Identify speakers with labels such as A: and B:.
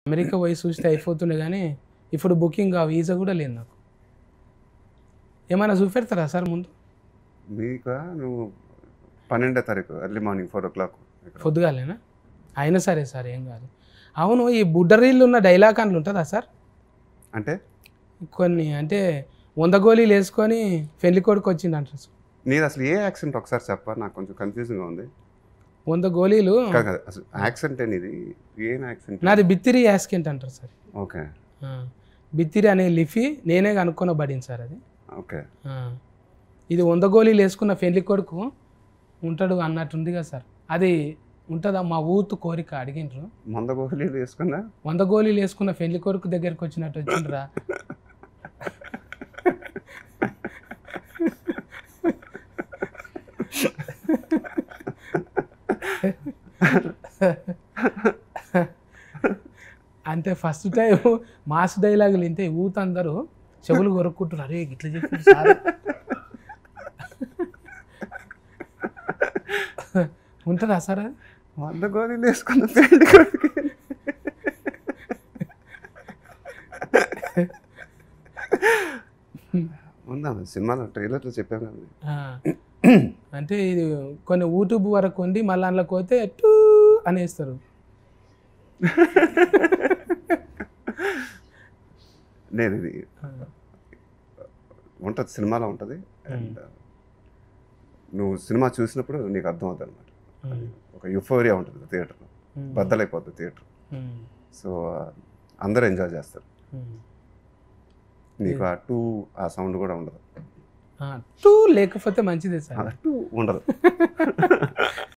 A: America పోయి చూస్తే అయిపోతుండే కానీ ఇప్పుడు బుకింగ్ ఆ వీసా కూడా లేదు నాకు ఏమైనా చూపెడతారా సార్ ముందు
B: మీకు నువ్వు పన్నెండో తారీఖు early morning four o'clock
A: పొద్దుగాలేనా అయినా సరే సార్ ఏం కాదు అవును ఈ బుడ్డరీళ్ళు ఉన్న డైలాగ్ అని ఉంటుందా సార్
B: అంటే
A: కొన్ని అంటే వంద గోళీలు వేసుకొని పెళ్లి కొడుకు వచ్చింది అంటారు సార్
B: నీది అసలు ఏ యాక్సెంట్ ఒకసారి చెప్ప నాకు కొంచెం కన్ఫ్యూజింగ్గా ఉంది
A: వంద గోళీలు
B: కాదు కాదు అసలు యాక్సెంట్ అనేది ఏం యాక్సెంట్
A: నాది బిత్తిరి యాస్కెంట్ అంటారు సార్
B: ఓకే
A: ఆ, బిత్తిరి అనే లిఫీ నేనే కనుక్కొని పడింది సార్ అది
B: ఓకే
A: ఆ, ఇది వంద గోళీలు వేసుకున్న పెళ్లి కొడుకు ఉంటాడు అన్నట్టుంది కదా సార్ అది ఉంటుందా మా ఊతు కోరిక అడిగిండ్రు
B: మంద గోళీలు వేసుకున్నా
A: వంద గోళీలు వేసుకున్న పెళ్లి కొడుకు దగ్గరికి వచ్చినట్టు వచ్చిండ్రా అంటే ఫస్ట్ టైం మాస్ డైలాగులు వింటే ఊత అందరూ చెవులు కొరుక్కుంటారు అరే ఇట్లా చెప్పి సార్ ఉంటుందా సార్ అది
B: వంద గోళీలు వేసుకున్న పెళ్లి కొడుకు ఉందా సినిమాలో ట్రైలర్లో చెప్పాను కదా
A: ఆ. అంటే ఇది కొన్ని యూట్యూబ్ వరకు ఉంది మళ్ళీ అందులో పోతే టూ అనేస్తారు
B: లేదు ఇది ఉంటుంది సినిమాలో ఉంటుంది అండ్ నువ్వు సినిమా చూసినప్పుడు నీకు అర్థం అవుతుంది అనమాట ఒక యుఫోరియా ఉంటుంది థియేటర్లో బద్దలైపోతుంది థియేటర్ సో అందరూ ఎంజాయ్ చేస్తారు నీకు ఆ టూ ఆ సౌండ్ కూడా ఉండదు
A: టూ లేకపోతే మంచిదే సార్
B: టూ ఉండదు